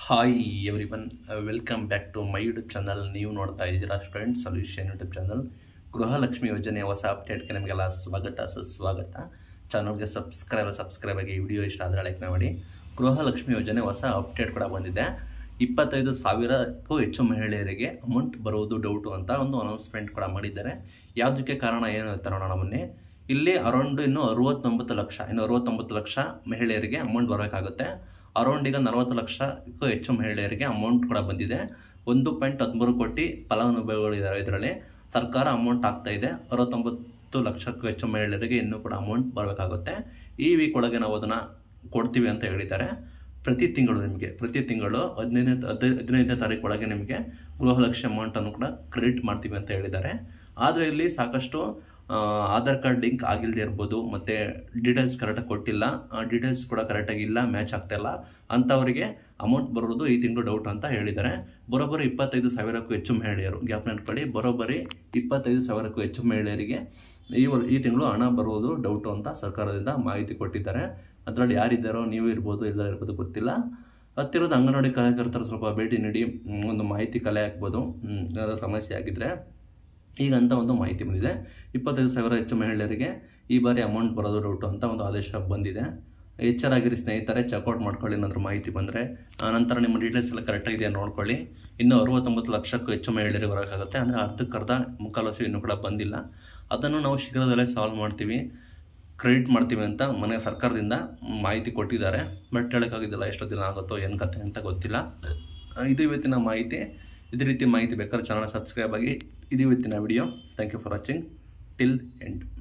hi everyone welcome back to my YouTube channel ನೀವು ನೋಡ್ತಾ ಇದ್ದೀರಾ student solution YouTube channel Gruhalakshmi ಯೋಜನೆಯ ಹೊಸ ಅಪ್ಡೇಟ್ಗೆ ನಿಮಗೆಲ್ಲ ಸ್ವಾಗತ ಸುಸ್ವಾಗತ ಚಾನಲ್ಗೆ ಸಬ್ಸ್ಕ್ರೈಬ್ ಸಬ್ಸ್ಕ್ರೈಬ್ ಆಗಿ ವಿಡಿಯೋ ಇಷ್ಟ ಆದರೆ ಲೈಕ್ ಮಾಡಿ ಗೃಹಲಕ್ಷ್ಮಿ ಯೋಜನೆ ಹೊಸ ಅಪ್ಡೇಟ್ ಕೂಡ ಬಂದಿದೆ ಇಪ್ಪತ್ತೈದು ಸಾವಿರಕ್ಕೂ ಹೆಚ್ಚು ಮಹಿಳೆಯರಿಗೆ ಅಮೌಂಟ್ ಬರುವುದು ಡೌಟು ಅಂತ ಒಂದು ಅನೌನ್ಸ್ಮೆಂಟ್ ಕೂಡ ಮಾಡಿದ್ದಾರೆ ಯಾವುದಕ್ಕೆ ಕಾರಣ ಏನು ಅಂತ ನೋಡೋಣ ಬನ್ನಿ ಇಲ್ಲಿ ಅರೌಂಡ್ ಇನ್ನು ಅರವತ್ತೊಂಬತ್ತು ಲಕ್ಷ ಇನ್ನು ಅರವತ್ತೊಂಬತ್ತು ಲಕ್ಷ ಮಹಿಳೆಯರಿಗೆ ಅಮೌಂಟ್ ಬರಬೇಕಾಗುತ್ತೆ ಅರೌಂಡ್ ಈಗ ನಲವತ್ತು ಲಕ್ಷಕ್ಕೂ ಹೆಚ್ಚು ಮಹಿಳೆಯರಿಗೆ ಅಮೌಂಟ್ ಕೂಡ ಬಂದಿದೆ ಒಂದು ಪಾಯಿಂಟ್ ಹದಿಮೂರು ಕೋಟಿ ಫಲಾನುಭವಿಗಳಿದ್ದಾರೆ ಇದರಲ್ಲಿ ಸರ್ಕಾರ ಅಮೌಂಟ್ ಆಗ್ತಾ ಇದೆ ಅರವತ್ತೊಂಬತ್ತು ಲಕ್ಷಕ್ಕೂ ಹೆಚ್ಚು ಮಹಿಳೆಯರಿಗೆ ಇನ್ನೂ ಕೂಡ ಅಮೌಂಟ್ ಬರಬೇಕಾಗುತ್ತೆ ಈ ವೀಕ್ ಒಳಗೆ ನಾವು ಅದನ್ನು ಕೊಡ್ತೀವಿ ಅಂತ ಹೇಳಿದ್ದಾರೆ ಪ್ರತಿ ತಿಂಗಳು ನಿಮಗೆ ಪ್ರತಿ ತಿಂಗಳು ಹದಿನೈದನೇ ಹದಿ ಹದಿನೈದನೇ ತಾರೀಕು ಒಳಗೆ ನಿಮಗೆ ಗೃಹಲಕ್ಷ್ಮಿ ಅಮೌಂಟನ್ನು ಕೂಡ ಕ್ರೆಡಿಟ್ ಮಾಡ್ತೀವಿ ಅಂತ ಹೇಳಿದ್ದಾರೆ ಆದರೆ ಇಲ್ಲಿ ಸಾಕಷ್ಟು ಆ, ಆಧಾರ್ ಕಾರ್ಡ್ ಲಿಂಕ್ ಆಗಿಲ್ಲದೆ ಇರ್ಬೋದು ಮತ್ತು ಡೀಟೇಲ್ಸ್ ಕರೆಕ್ಟಾಗಿ ಕೊಟ್ಟಿಲ್ಲ ಡೀಟೇಲ್ಸ್ ಕೂಡ ಕರೆಕ್ಟಾಗಿ ಇಲ್ಲ ಮ್ಯಾಚ್ ಆಗ್ತಾಯಿಲ್ಲ ಅಂಥವರಿಗೆ ಅಮೌಂಟ್ ಬರೋದು ಈ ತಿಂಗಳು ಡೌಟ್ ಅಂತ ಹೇಳಿದ್ದಾರೆ ಬರೋಬ್ಬರಿ ಇಪ್ಪತ್ತೈದು ಸಾವಿರಕ್ಕೂ ಹೆಚ್ಚು ಮಹಿಳೆಯರು ಗ್ಯಾಪ್ ನೆನ್ಕೊಳ್ಳಿ ಬರೋಬ್ಬರಿ ಇಪ್ಪತ್ತೈದು ಸಾವಿರಕ್ಕೂ ಹೆಚ್ಚು ಮಹಿಳೆಯರಿಗೆ ಈ ವರ್- ಈ ತಿಂಗಳು ಹಣ ಬರುವುದು ಡೌಟು ಅಂತ ಸರ್ಕಾರದಿಂದ ಮಾಹಿತಿ ಕೊಟ್ಟಿದ್ದಾರೆ ಅದರಲ್ಲಿ ಯಾರಿದ್ದಾರೋ ನೀವು ಇರ್ಬೋದು ಇಲ್ಲ ಇರ್ಬೋದು ಗೊತ್ತಿಲ್ಲ ಹತ್ತಿರದ ಅಂಗನವಾಡಿ ಕಾರ್ಯಕರ್ತರು ಸ್ವಲ್ಪ ಭೇಟಿ ನೀಡಿ ಮ್, ಒಂದು ಮಾಹಿತಿ ಕಲೆ ಹಾಕ್ಬೋದು ಮ್, ಏನಾದರೂ ಸಮಸ್ಯೆ ಆಗಿದ್ದರೆ ಈಗ ಅಂತ ಒಂದು ಮಾಹಿತಿ ಬಂದಿದೆ ಇಪ್ಪತ್ತೈದು ಸಾವಿರ ಹೆಚ್ಚು ಮಹಿಳೆಯರಿಗೆ ಈ ಬಾರಿ ಅಮೌಂಟ್ ಬರೋದು ಡೌಟು ಅಂತ ಒಂದು ಆದೇಶ ಬಂದಿದೆ ಎಚ್ಚರಾಗಿರಿ ಸ್ನೇಹಿತರೆ ಚೆಕ್ಔಟ್ ಮಾಡ್ಕೊಳ್ಳಿ ಏನಾದರೂ ಮಾಹಿತಿ ಬಂದರೆ ನಂತರ ನಿಮ್ಮ ಡೀಟೇಲ್ಸ್ ಎಲ್ಲ ಕರೆಕ್ಟಾಗಿದೆಯಾ ನೋಡ್ಕೊಳ್ಳಿ ಇನ್ನು ಅರವತ್ತೊಂಬತ್ತು ಲಕ್ಷಕ್ಕೂ ಹೆಚ್ಚು ಮಹಿಳೆಯರಿಗೆ ಬರೋಕ್ಕಾಗುತ್ತೆ ಅಂದರೆ ಅರ್ಧಕ್ಕರ್ಧ ಮುಕ್ಕಾಲು ವರ್ಷ ಇನ್ನೂ ಕೂಡ ಬಂದಿಲ್ಲ ಅದನ್ನು ನಾವು ಶೀಘ್ರದಲ್ಲೇ ಸಾಲ್ವ್ ಮಾಡ್ತೀವಿ ಕ್ರೆಡಿಟ್ ಮಾಡ್ತೀವಿ ಅಂತ ಮನೆ ಸರ್ಕಾರದಿಂದ ಮಾಹಿತಿ ಕೊಟ್ಟಿದ್ದಾರೆ ಬಟ್ ಹೇಳೋಕ್ಕಾಗಿದ್ದಿಲ್ಲ ಎಷ್ಟೋ ದಿನ ಆಗುತ್ತೋ ಏನು ಕತೆ ಅಂತ ಗೊತ್ತಿಲ್ಲ ಇದು ಇವತ್ತಿನ ಮಾಹಿತಿ ಇದೇ ರೀತಿ ಮಾಹಿತಿ ಬೇಕಾದ್ರೆ ಚಾನಲ್ ಸಬ್ಸ್ಕ್ರೈಬ್ ಆಗಿ ಇದು ಇವತ್ತಿನ video thank you for watching till end